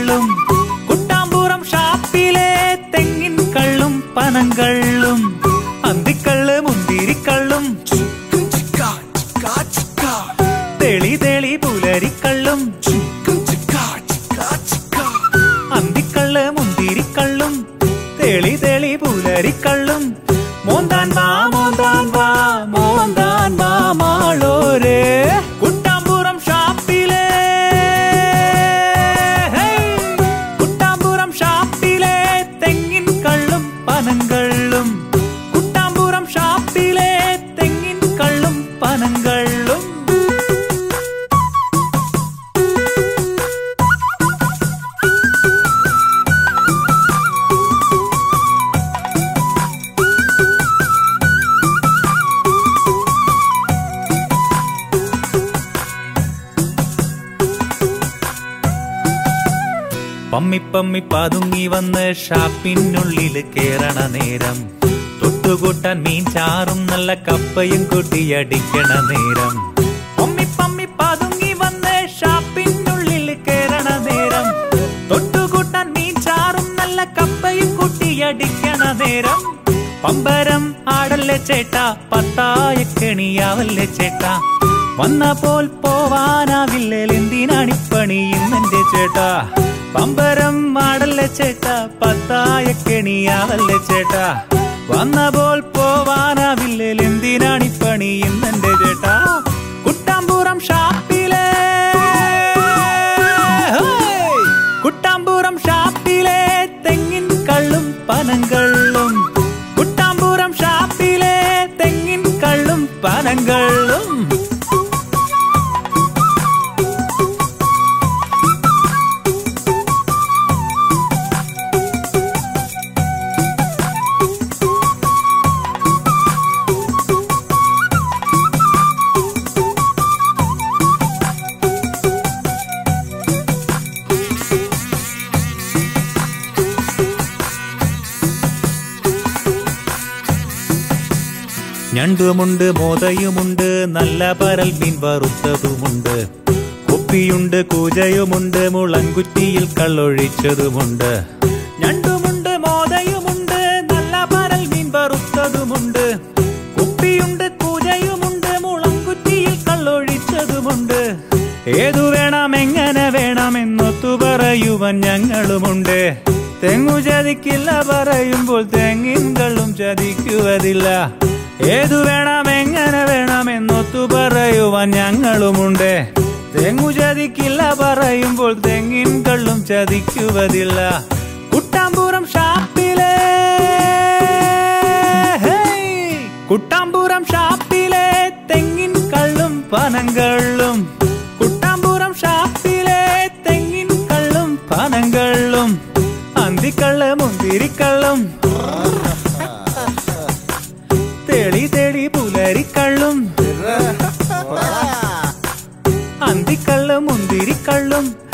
പനങ്കള്ളും കുട്ടാമ്പൂറം ഷാപ്പിലെ തെങ്ങിൻ കള്ളും പനങ്കള്ളും അന്തിക്കള്ള് മുന്തിരിക്കള്ളും തെളി തെളി പുലരിക്കള്ളും അന്തിക്കള്ള് മുന്തിരിക്കള്ളും തെളി തെളി പുലരിക്കള്ളും മോന്താൻ വാ മോന്താൻ വാ മോന്താൻ വാ മാളോരേ കുട്ടാമ്പുറം ഷാപ്പിലെ ഹേയ്! കുട്ടാമ്പുറം ഷാപ്പിലെ തെങ്ങിൻ കള്ളും പനങ്കള്ളും കുട്ടാമ്പുറം ഷാപ്പിലെ തെങ്ങിൻ കള്ളും പനങ്കള്ളും പമ്മി പമ്മി പതുങ്ങി വന്ന് ഷാപ്പിനുള്ളില് കേറണ നേരം തൊട്ടുകൂട്ടാൻ മീൻ ചാറും നല്ല കപ്പയും കൂട്ടിയടിക്കണ നേരം പമ്മി പമ്മി പതുങ്ങി വന്ന് ഷാപ്പിനുള്ളില് കേറണ നേരം തൊട്ടുകൂട്ടാൻ മീൻ ചാറും നല്ല കപ്പയും കൂട്ടിയടിക്കണ നേരം പമ്പരം ആടല്ലേ ചേട്ടാ പത്തായ കെണിയാവല്ലേ ചേട്ടാ വന്ന പോൽ പോവാനാവില്ലെന്തിനാണിപ്പണി ഇന്നെന്റെ ചേട്ടാ പമ്പരം ആടല്ലേ ചേട്ടാ പത്തായ കെണിയാവല്ലേ ചേട്ടാ വന്ന പോൽ പോവാനാവില്ലെന്തിനാണിപ്പണി ഇന്നെന്റെ ചേട്ടാ കുട്ടാമ്പൂറം ഷാപ്പിലെ ഹേയ്! കുട്ടാമ്പൂറം ഷാപ്പിലെ തെങ്ങിൻ കള്ളും പനങ്കള്ളും കുട്ടാമ്പൂറം ഷാപ്പിലെ തെങ്ങിൻ കള്ളും പനങ്കള്ളും ഞണ്ടുമുണ്ട് മോതയുമുണ്ട് നല്ല പരൽ മീൻ വറുത്തതുമുണ്ട് കുപ്പിയുണ്ട് കൂജയുമുണ്ട് മുളങ്കുറ്റിയിൽ കള്ളൊഴിച്ചതുമുണ്ട് ഞണ്ടുമുണ്ട് മോതയുമുണ്ട് നല്ല പരൽ മീൻ വറുത്തതുമുണ്ട് കുപ്പിയുണ്ട് കൂജയുമുണ്ട് മുളങ്കുറ്റിയിൽ കള്ളൊഴിച്ചതുമുണ്ട് ഏതു വേണം എങ്ങനെ വേണമെന്നൊത്തു പറയുവാൻ ഞങ്ങളുമുണ്ട് തെങ്ങു ചതിക്കില്ല പറയുമ്പോൾ തെങ്ങിൻകളും ചതിക്കുവതില്ല ഏതു വേണം എങ്ങനെ വേണമെന്നൊത്തു പറയുവാൻ ഞങ്ങളുമുണ്ട് തെങ്ങു ചതിക്കില്ല പറയുമ്പോൾ തെങ്ങിൻകളും ചതിക്കുവതില്ല കുട്ടാമ്പൂറം ഷാപ്പിലെ ഹേയ്! കുട്ടാമ്പൂറം ഷാപ്പിലെ തെങ്ങിൻ കള്ളും പനങ്കള്ളും കുട്ടാമ്പൂറം ഷാപ്പിലെ തെങ്ങിൻ കള്ളും പനങ്കള്ളും അന്തിക്കള്ള് മുന്തിരിക്കള്ളും തെളി തെളി പുലരിക്കള്ളും അന്തിക്കള്ള് മുന്തിരിക്കള്ളും